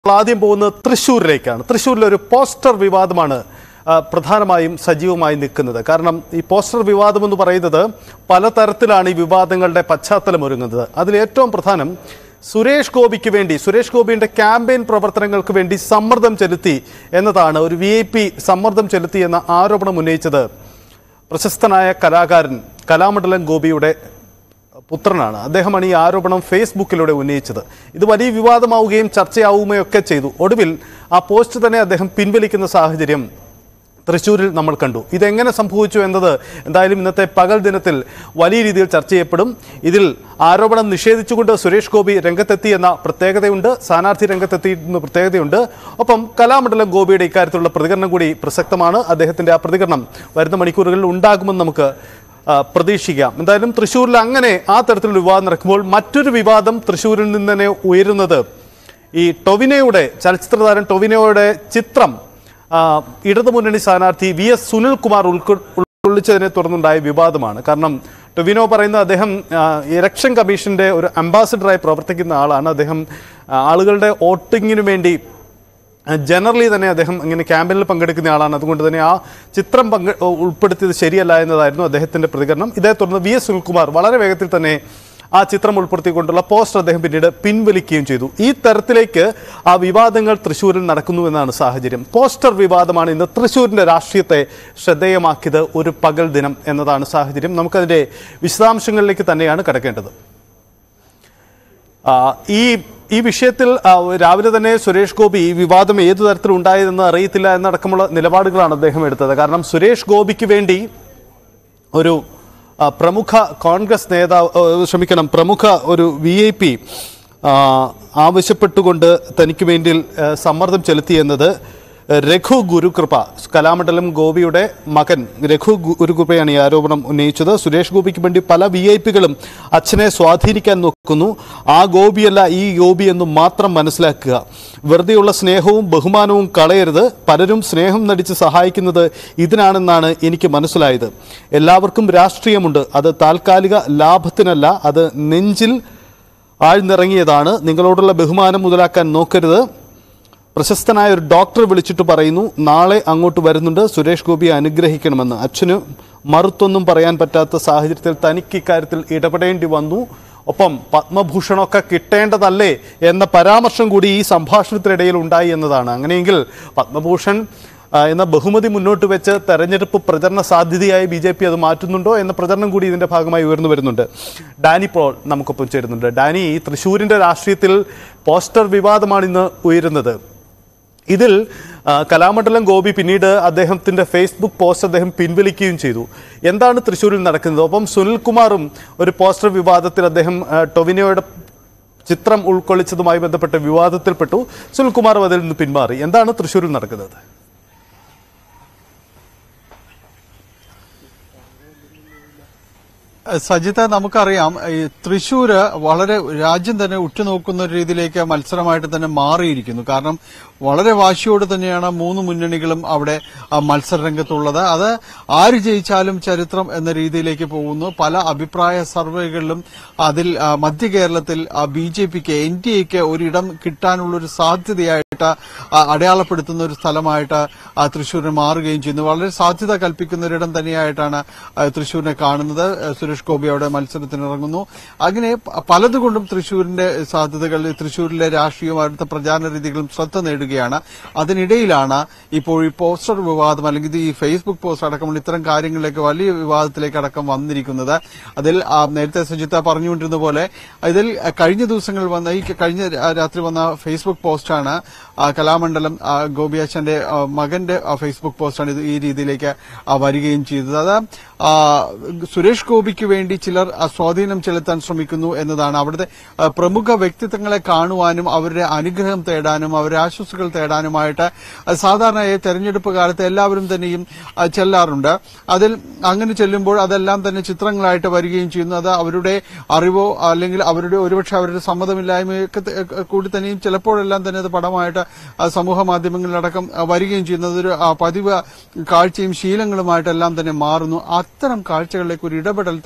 നമ്മൾ ആദ്യം പോകുന്നത് തൃശ്ശൂരിലേക്കാണ് തൃശ്ശൂരിലെ ഒരു പോസ്റ്റർ വിവാദമാണ് ആ, പ്രധാനമായും സജീവമായി നിൽക്കുന്നത് കാരണം ഈ പോസ്റ്റർ വിവാദം എന്ന് പറയുന്നത് പലതരത്തിലാണ് ഈ വിവാദങ്ങളുടെ പശ്ചാത്തലം ഒരുങ്ങുന്നത് അതിൽ ഏറ്റവും പ്രധാനം സുരേഷ് ഗോപിക്ക് വേണ്ടി സുരേഷ് ഗോപിയുടെ ക്യാമ്പയിൻ പ്രവർത്തനങ്ങൾക്ക് വേണ്ടി സമ്മർദ്ദം ചെലുത്തി എന്നതാണ് ഒരു വി ഐ പി സമ്മർദ്ദം ചെലുത്തി എന്ന ആരോപണം ഉന്നയിച്ചത് പ്രശസ്തനായ കലാകാരൻ കലാമണ്ഡലം ഗോപിയുടെ പുത്രനാണ് അദ്ദേഹമാണ് ഈ ആരോപണം ഫേസ്ബുക്കിലൂടെ ഉന്നയിച്ചത് ഇത് വലിയ വിവാദമാവുകയും ചർച്ചയാവുകയൊക്കെ ചെയ്തു ഒടുവിൽ ആ പോസ്റ്റ് തന്നെ അദ്ദേഹം പിൻവലിക്കുന്ന സാഹചര്യം തൃശ്ശൂരിൽ നമ്മൾ കണ്ടു ഇതെങ്ങനെ സംഭവിച്ചു എന്നത് എന്തായാലും ഇന്നത്തെ പകൽ ദിനത്തിൽ വലിയ രീതിയിൽ ചർച്ച ചെയ്യപ്പെടും ഇതിൽ ആരോപണം നിഷേധിച്ചുകൊണ്ട് സുരേഷ് ഗോപി രംഗത്തെത്തി എന്ന പ്രത്യേകതയുണ്ട് സ്ഥാനാർത്ഥി രംഗത്തെത്തി എന്ന പ്രത്യേകതയുണ്ട് ഒപ്പം കലാമണ്ഡലം ഗോപിയുടെ ഇക്കാര്യത്തിലുള്ള പ്രതികരണം കൂടി പ്രസക്തമാണ് അദ്ദേഹത്തിന്റെ ആ പ്രതികരണം വരുന്ന മണിക്കൂറുകളിൽ ഉണ്ടാകുമെന്ന് നമുക്ക് ആ, പ്രതീക്ഷിക്കാം എന്തായാലും തൃശ്ശൂരിൽ അങ്ങനെ ആ തരത്തിലുള്ള വിവാദം നടക്കുമ്പോൾ മറ്റൊരു വിവാദം തൃശ്ശൂരിൽ നിന്ന് തന്നെ ഉയരുന്നത് ഈ ടൊവിനോയുടെ ചലച്ചിത്ര ടൊവിനോയുടെ ചിത്രം ആ, ഇടതുമുന്നണി സ്ഥാനാർത്ഥി വി എസ് സുനിൽകുമാർ ഉൾക്കൊ ഉൾക്കൊള്ളിച്ചതിനെ തുടർന്നുണ്ടായ വിവാദമാണ് കാരണം ടൊവിനോ പറയുന്ന അദ്ദേഹം ആ, ഇലക്ഷൻ കമ്മീഷന്റെ ഒരു അംബാസിഡറായി പ്രവർത്തിക്കുന്ന ആളാണ് അദ്ദേഹം ആ, ആളുകളുടെ വോട്ടിങ്ങിനു വേണ്ടി ജനറലി തന്നെ അദ്ദേഹം ഇങ്ങനെ ക്യാമ്പയിനിൽ പങ്കെടുക്കുന്ന ആളാണ് അതുകൊണ്ട് തന്നെ ആ ചിത്രം പങ്കെ ഉൾപ്പെടുത്തിയത് ശരിയല്ല എന്നതായിരുന്നു അദ്ദേഹത്തിന്റെ പ്രതികരണം ഇതേ തുടർന്ന് വി എസ് സുനിൽകുമാർ വളരെ വേഗത്തിൽ തന്നെ ആ ചിത്രം ഉൾപ്പെടുത്തിക്കൊണ്ടുള്ള പോസ്റ്റർ അദ്ദേഹം പിന്നീട് പിൻവലിക്കുകയും ചെയ്തു ഈ തരത്തിലേക്ക് ആ വിവാദങ്ങൾ തൃശ്ശൂരിൽ നടക്കുന്നു എന്നാണ് സാഹചര്യം പോസ്റ്റർ വിവാദമാണ് ഇന്ന് തൃശ്ശൂരിന്റെ രാഷ്ട്രീയത്തെ ശ്രദ്ധേയമാക്കിയത് ഒരു പകൽ ദിനം എന്നതാണ് സാഹചര്യം നമുക്കതിന്റെ വിശദാംശങ്ങളിലേക്ക് തന്നെയാണ് കടക്കേണ്ടത് ആ, ഈ ഈ വിഷയത്തിൽ ആ, രാവിലെ തന്നെ സുരേഷ് ഗോപി ഈ വിവാദം ഏതു തരത്തിൽ ഉണ്ടായതെന്ന് അറിയത്തില്ല എന്നടക്കമുള്ള നിലപാടുകളാണ് അദ്ദേഹം എടുത്തത് കാരണം സുരേഷ് ഗോപിക്ക് വേണ്ടി ഒരു ആ, പ്രമുഖ കോൺഗ്രസ് നേതാവ് ആ, ക്ഷമിക്കണം പ്രമുഖ ഒരു വി ഐ പി ആവശ്യപ്പെട്ടുകൊണ്ട് തനിക്ക് വേണ്ടി ആ, സമ്മർദ്ദം ചെലുത്തി എന്നത് രഘു ഗുരുകൃപ കലാമണ്ഡലം ഗോപിയുടെ മകൻ രഘു ഗു- ഗുരുകൃപയാണ് ഈ ആരോപണം ഉന്നയിച്ചത് സുരേഷ് ഗോപിക്ക് വേണ്ടി പല വി ഐ പികളും അച്ഛനെ സ്വാധീനിക്കാൻ നോക്കുന്നു ആ ഗോപിയല്ല ഈ ഗോപി എന്ന് മാത്രം മനസ്സിലാക്കുക വെറുതെയുള്ള സ്നേഹവും ബഹുമാനവും കളയരുത് പലരും സ്നേഹം നടിച്ച് സഹായിക്കുന്നത് ഇതിനാണെന്നാണ് എനിക്ക് മനസ്സിലായത് എല്ലാവർക്കും രാഷ്ട്രീയമുണ്ട് അത് താൽക്കാലിക ലാഭത്തിനല്ല അത് നെഞ്ചിൽ ആഴ്ന്നിറങ്ങിയതാണ് നിങ്ങളോടുള്ള ബഹുമാനം മുതലാക്കാൻ നോക്കരുത് പ്രശസ്തനായ ഒരു ഡോക്ടർ വിളിച്ചിട്ട് പറയുന്നു നാളെ അങ്ങോട്ട് വരുന്നുണ്ട് സുരേഷ് ഗോപിയെ അനുഗ്രഹിക്കണമെന്ന് അച്ഛന് മറുത്തൊന്നും പറയാൻ പറ്റാത്ത സാഹചര്യത്തിൽ തനിക്ക് ഇക്കാര്യത്തിൽ ഇടപെടേണ്ടി വന്നു ഒപ്പം പത്മഭൂഷണമൊക്കെ കിട്ടേണ്ടതല്ലേ എന്ന പരാമർശം കൂടി ഈ സംഭാഷണത്തിനിടയിൽ ഉണ്ടായി എന്നതാണ് അങ്ങനെയെങ്കിൽ പത്മഭൂഷൺ ആ, എന്ന ബഹുമതി മുന്നോട്ട് വെച്ച് തെരഞ്ഞെടുപ്പ് പ്രചരണ സാധ്യതയായി ബി ജെ പി അത് മാറ്റുന്നുണ്ടോ എന്ന പ്രചരണം കൂടി ഇതിന്റെ ഭാഗമായി ഉയർന്നു വരുന്നുണ്ട് ഡാനി പോൾ നമുക്കൊപ്പം ചേരുന്നുണ്ട് ഡാനി ഈ തൃശ്ശൂരിന്റെ രാഷ്ട്രീയത്തിൽ പോസ്റ്റർ വിവാദമാണ് ഇന്ന് ഉയരുന്നത് ഇതിൽ ആ, കലാമണ്ഡലം ഗോപി പിന്നീട് അദ്ദേഹത്തിന്റെ ഫേസ്ബുക്ക് പോസ്റ്റ് അദ്ദേഹം പിൻവലിക്കുകയും ചെയ്തു എന്താണ് തൃശ്ശൂരിൽ നടക്കുന്നത് ഒപ്പം സുനിൽകുമാറും ഒരു പോസ്റ്റർ വിവാദത്തിൽ അദ്ദേഹം ആ, ടൊവിനോയുടെ ചിത്രം ഉൾക്കൊള്ളിച്ചതുമായി ബന്ധപ്പെട്ട വിവാദത്തിൽപ്പെട്ടു സുനിൽകുമാറും അതിൽ നിന്ന് പിന്മാറി എന്താണ് തൃശ്ശൂരിൽ നടക്കുന്നത് സജിത നമുക്കറിയാം ഈ തൃശ്ശൂര് വളരെ രാജ്യം തന്നെ ഉറ്റുനോക്കുന്ന ഒരു രീതിയിലേക്ക് മത്സരമായിട്ട് തന്നെ മാറിയിരിക്കുന്നു കാരണം വളരെ വാശിയോട് തന്നെയാണ് മൂന്ന് മുന്നണികളും അവിടെ ആ, മത്സരരംഗത്തുള്ളത് അത് ആര് ജയിച്ചാലും ചരിത്രം എന്ന രീതിയിലേക്ക് പോകുന്നു പല അഭിപ്രായ സർവേകളിലും അതിൽ ആ, മധ്യ കേരളത്തിൽ ബി ജെ പിക്ക് എൻ ഡി എക്ക് ഒരിടം കിട്ടാനുള്ള ഒരു സാധ്യതയായിട്ട് ആ, അടയാളപ്പെടുത്തുന്ന ഒരു സ്ഥലമായിട്ട് ആ, തൃശ്ശൂരിന് മാറുകയും ചെയ്യുന്നു വളരെ സാധ്യത കൽപ്പിക്കുന്ന ഒരിടം തന്നെയായിട്ടാണ് ആ, തൃശ്ശൂരിനെ കാണുന്നത് ആ, സുരേഷ് ഗോപി അവിടെ മത്സരത്തിന് ഇറങ്ങുന്നു അങ്ങനെ പ- പലതുകൊണ്ടും തൃശ്ശൂരിന്റെ സാധ്യതകൾ തൃശ്ശൂരിലെ രാഷ്ട്രീയവും അവിടുത്തെ പ്രചാരണ രീതികളും ശ്രദ്ധ നേടുകയാണ് അതിനിടയിലാണ് ഇപ്പോൾ ഈ പോസ്റ്റർ വിവാദം അല്ലെങ്കിൽ ഈ ഫേസ്ബുക്ക് പോസ്റ്റ് അടക്കമുള്ള ഇത്തരം കാര്യങ്ങളിലേക്ക് വലിയ വിവാദത്തിലേക്ക് അടക്കം വന്നിരിക്കുന്നത് അതിൽ ആ, നേരത്തെ സുജിത്ത പറഞ്ഞുകൊണ്ടിരുന്ന പോലെ ഇതിൽ കഴിഞ്ഞ ദിവസങ്ങളിൽ വന്ന ഈ കഴിഞ്ഞ രാ- രാത്രി വന്ന ഫേസ്ബുക്ക് പോസ്റ്റാണ് ആ, കലാമണ്ഡലം ആ, ഗോപിയാച്ചന്റെ ആ, മകന്റെ ആ, ഫേസ്ബുക്ക് പോസ്റ്റാണ് ഇത് ഈ രീതിയിലേക്ക് ആ, വരികയും ചെയ്തത് അത് ആ, സുരേഷ് ഗോപിക്ക് വേണ്ടി ചിലർ ആ, സ്വാധീനം ചെലുത്താൻ ശ്രമിക്കുന്നു എന്നതാണ് അവിടുത്തെ ആ, പ്രമുഖ വ്യക്തിത്വങ്ങളെ കാണുവാനും അവരുടെ അനുഗ്രഹം തേടാനും അവരുടെ ആശ്വസുകൾ തേടാനുമായിട്ട് ആ, സാധാരണ ഈ തെരഞ്ഞെടുപ്പ് കാലത്ത് എല്ലാവരും തന്നെയും ആ, ചെല്ലാറുണ്ട് അതിൽ അങ്ങനെ ചെല്ലുമ്പോൾ അതെല്ലാം തന്നെ ചിത്രങ്ങളായിട്ട് വരികയും ചെയ്യുന്നു അത് അവരുടെ അറിവോ അല്ലെങ്കിൽ അവരുടെ ഒരുപക്ഷെ അവരുടെ സമ്മതമില്ലായ്മയൊക്കെ ത- കൂടി തന്നെയും ചിലപ്പോഴെല്ലാം തന്നെ അത് പടമായിട്ട് ആ, സമൂഹ മാധ്യമങ്ങളിലടക്കം ആ, വരികയും ചെയ്യുന്നത് ഒരു ആ, പതിവ് കാഴ്ചയും ശീലങ്ങളുമായിട്ടെല്ലാം തന്നെ മാറുന്നു അത്തരം കാഴ്ചകളിലേക്ക് ഒരു ഇടപെടൽ തന്നെ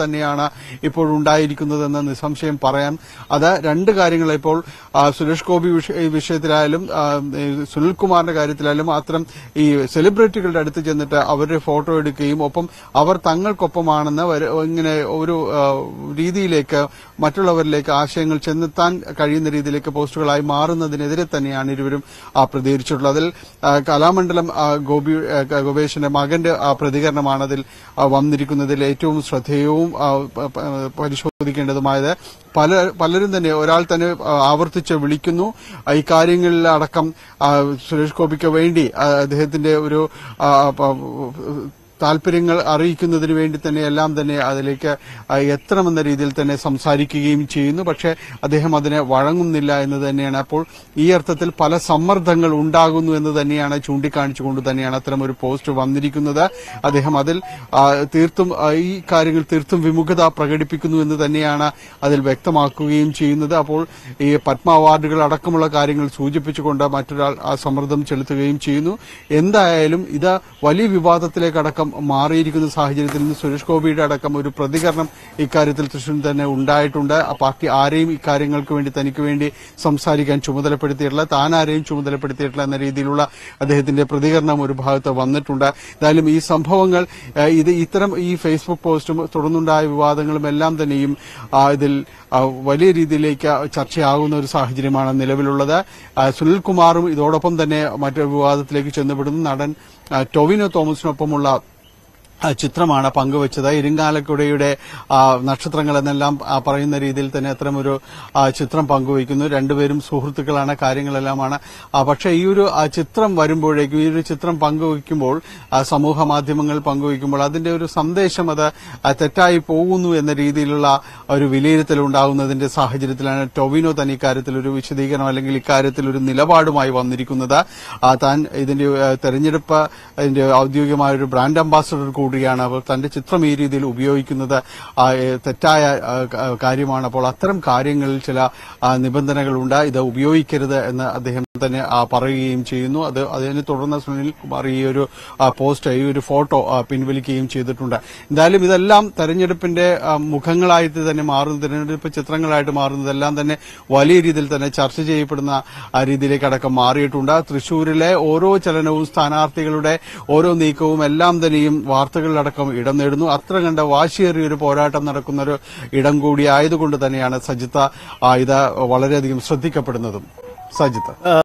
തന്നെയാണ് ഇപ്പോൾ ഉണ്ടായിരിക്കുന്നതെന്ന് നിസ്സംശയം പറയാം അത് രണ്ട് കാര്യങ്ങൾ ഇപ്പോൾ ആ, സുരേഷ് ഗോപി വിഷ- ഈ വിഷയത്തിലായാലും ആ, ഈ സുനിൽകുമാറിന്റെ കാര്യത്തിലായാലും അത്തരം ഈ സെലിബ്രിറ്റികളുടെ അടുത്ത് ചെന്നിട്ട് അവരുടെ ഫോട്ടോ എടുക്കുകയും ഒപ്പം അവർ തങ്ങൾക്കൊപ്പമാണെന്ന് വര- ഇങ്ങനെ ഒരു ആ, രീതിയിലേക്ക് മറ്റുള്ളവരിലേക്ക് ആശയങ്ങൾ ചെന്നെത്താൻ കഴിയുന്ന രീതിയിലേക്ക് പോസ്റ്റുകളായി മാറുന്നതിനെതിരെ തന്നെയാണ് ഇരുവരും ആ, പ്രതികരിച്ചിട്ടുള്ളത് അതിൽ ആ, കലാമണ്ഡലം ആ, ഗോപി ആ, ഗോപേഷിന്റെ മകന്റെ ആ, പ്രതികരണമാണ് അതിൽ ആ, വന്നിരിക്കുന്നതിൽ ഏറ്റവും ശ്രദ്ധേയവും ആ, പ- പ- പരിശോധിക്കേണ്ടതുമായത് പല പലരും തന്നെ ഒരാൾ തന്നെ ആ, ആവർത്തിച്ച് വിളിക്കുന്നു ആ, ഈ കാര്യങ്ങളിൽ അടക്കം ആ, സുരേഷ് ഗോപിക്ക് വേണ്ടി ആ, അദ്ദേഹത്തിന്റെ ഒരു ആ, പ- താല്പര്യങ്ങൾ അറിയിക്കുന്നതിന് വേണ്ടി തന്നെ എല്ലാം തന്നെ അതിലേക്ക് ആ, എത്തണമെന്ന രീതിയിൽ തന്നെ സംസാരിക്കുകയും ചെയ്യുന്നു പക്ഷേ അദ്ദേഹം അതിനെ വഴങ്ങുന്നില്ല എന്ന് തന്നെയാണ് അപ്പോൾ ഈ അർത്ഥത്തിൽ പല സമ്മർദ്ദങ്ങൾ ഉണ്ടാകുന്നു എന്ന് തന്നെയാണ് ചൂണ്ടിക്കാണിച്ചുകൊണ്ട് തന്നെയാണ് അത്തരം ഒരു പോസ്റ്റ് വന്നിരിക്കുന്നത് അദ്ദേഹം അതിൽ ആ, തീർത്തും ആ, ഈ കാര്യങ്ങൾ തീർത്തും വിമുഖത പ്രകടിപ്പിക്കുന്നു എന്ന് തന്നെയാണ് അതിൽ വ്യക്തമാക്കുകയും ചെയ്യുന്നത് അപ്പോൾ ഈ പത്മ അവാർഡുകൾ അടക്കമുള്ള കാര്യങ്ങൾ സൂചിപ്പിച്ചുകൊണ്ട് മറ്റൊരാൾ ആ സമ്മർദ്ദം ചെലുത്തുകയും ചെയ്യുന്നു എന്തായാലും ഇത് വലിയ വിവാദത്തിലേക്കടക്കം മാറിയിരിക്കുന്ന സാഹചര്യത്തിൽ ഇന്ന് സുരേഷ് ഗോപിയുടെ അടക്കം ഒരു പ്രതികരണം ഇക്കാര്യത്തിൽ തൃശ്ശൂരിൽ തന്നെ ഉണ്ടായിട്ടുണ്ട് ആ പാർട്ടി ആരെയും ഇക്കാര്യങ്ങൾക്ക് വേണ്ടി തനിക്ക് വേണ്ടി സംസാരിക്കാൻ ചുമതലപ്പെടുത്തിയിട്ടില്ല താൻ ആരെയും ചുമതലപ്പെടുത്തിയിട്ടില്ല എന്ന രീതിയിലുള്ള അദ്ദേഹത്തിന്റെ പ്രതികരണം ഒരു ഭാഗത്ത് വന്നിട്ടുണ്ട് എന്തായാലും ഈ സംഭവങ്ങൾ ഏഹ്, ഇത് ഇത്തരം ഈ ഫേസ്ബുക്ക് പോസ്റ്റും തുടർന്നുണ്ടായ വിവാദങ്ങളും എല്ലാം തന്നെയും ആ, ഇതിൽ ആ, വലിയ രീതിയിലേക്ക് ചർച്ചയാകുന്ന ഒരു സാഹചര്യമാണ് നിലവിലുള്ളത് ആ, സുനിൽകുമാറും ഇതോടൊപ്പം തന്നെ മറ്റൊരു വിവാദത്തിലേക്ക് ചെന്നപ്പെടുന്നു നടൻ ആ, ടൊവിനോ തോമസിനൊപ്പമുള്ള ആ, ചിത്രമാണ് പങ്കുവച്ചത് ഇരിങ്ങാലക്കുടയുടെ ആ, നക്ഷത്രങ്ങൾ എന്നെല്ലാം ആ, പറയുന്ന രീതിയിൽ തന്നെ അത്തരമൊരു ആ, ചിത്രം പങ്കുവയ്ക്കുന്നു രണ്ടുപേരും സുഹൃത്തുക്കളാണ് കാര്യങ്ങളെല്ലാമാണ് ആ, പക്ഷേ ഈ ഒരു ആ, ചിത്രം വരുമ്പോഴേക്കും ഈ ഒരു ചിത്രം പങ്കുവയ്ക്കുമ്പോൾ ആ, സമൂഹ മാധ്യമങ്ങൾ പങ്കുവയ്ക്കുമ്പോൾ അതിന്റെ ഒരു സന്ദേശം അത് ആ, തെറ്റായി പോകുന്നു എന്ന രീതിയിലുള്ള ഒരു വിലയിരുത്തൽ ഉണ്ടാകുന്നതിന്റെ സാഹചര്യത്തിലാണ് ടൊവിനോ തന്നെ ഇക്കാര്യത്തിൽ ഒരു വിശദീകരണം അല്ലെങ്കിൽ ഇക്കാര്യത്തിൽ ഒരു നിലപാടുമായി വന്നിരിക്കുന്നത് ആ, താൻ ഇതിന്റെ ആ, തെരഞ്ഞെടുപ്പ് അതിന്റെ ഔദ്യോഗികമായ ഒരു ബ്രാൻഡ് അംബാസഡർ കൂടിയാണ് അപ്പോൾ തന്റെ ചിത്രം ഈ രീതിയിൽ ഉപയോഗിക്കുന്നത് ആ, ഏ, തെറ്റായ ആ, ക- കാര്യമാണ് അപ്പോൾ അത്തരം കാര്യങ്ങളിൽ ചില ആ, നിബന്ധനകളുണ്ട് ഇത് ഉപയോഗിക്കരുത് എന്ന് അദ്ദേഹം തന്നെ ആ, പറയുകയും ചെയ്യുന്നു അത് അതിനെ തുടർന്ന് സുനിൽ കുമാർ ഈ ഒരു ആ, പോസ്റ്റ് ഈ ഒരു ഫോട്ടോ ആ, പിൻവലിക്കുകയും ചെയ്തിട്ടുണ്ട് എന്തായാലും ഇതെല്ലാം തെരഞ്ഞെടുപ്പിന്റെ ആ, മുഖങ്ങളായിട്ട് തന്നെ മാറുന്ന തെരഞ്ഞെടുപ്പ് ചിത്രങ്ങളായിട്ട് മാറുന്നതെല്ലാം തന്നെ വലിയ രീതിയിൽ തന്നെ ചർച്ച ചെയ്യപ്പെടുന്ന ആ, രീതിയിലേക്ക് അടക്കം മാറിയിട്ടുണ്ട് തൃശൂരിലെ ഓരോ ചലനവും സ്ഥാനാർത്ഥികളുടെ ഓരോ നീക്കവും എല്ലാം തന്നെയും വാർത്തകളിലടക്കം ഇടം നേടുന്നു അത്ര കണ്ട വാശിയേറിയ ഒരു പോരാട്ടം നടക്കുന്ന ഒരു ഇടം കൂടി ആയതുകൊണ്ട് തന്നെയാണ് സജിത്ത ആ, ഇത് വളരെയധികം ശ്രദ്ധിക്കപ്പെടുന്നതും സജിത്ത്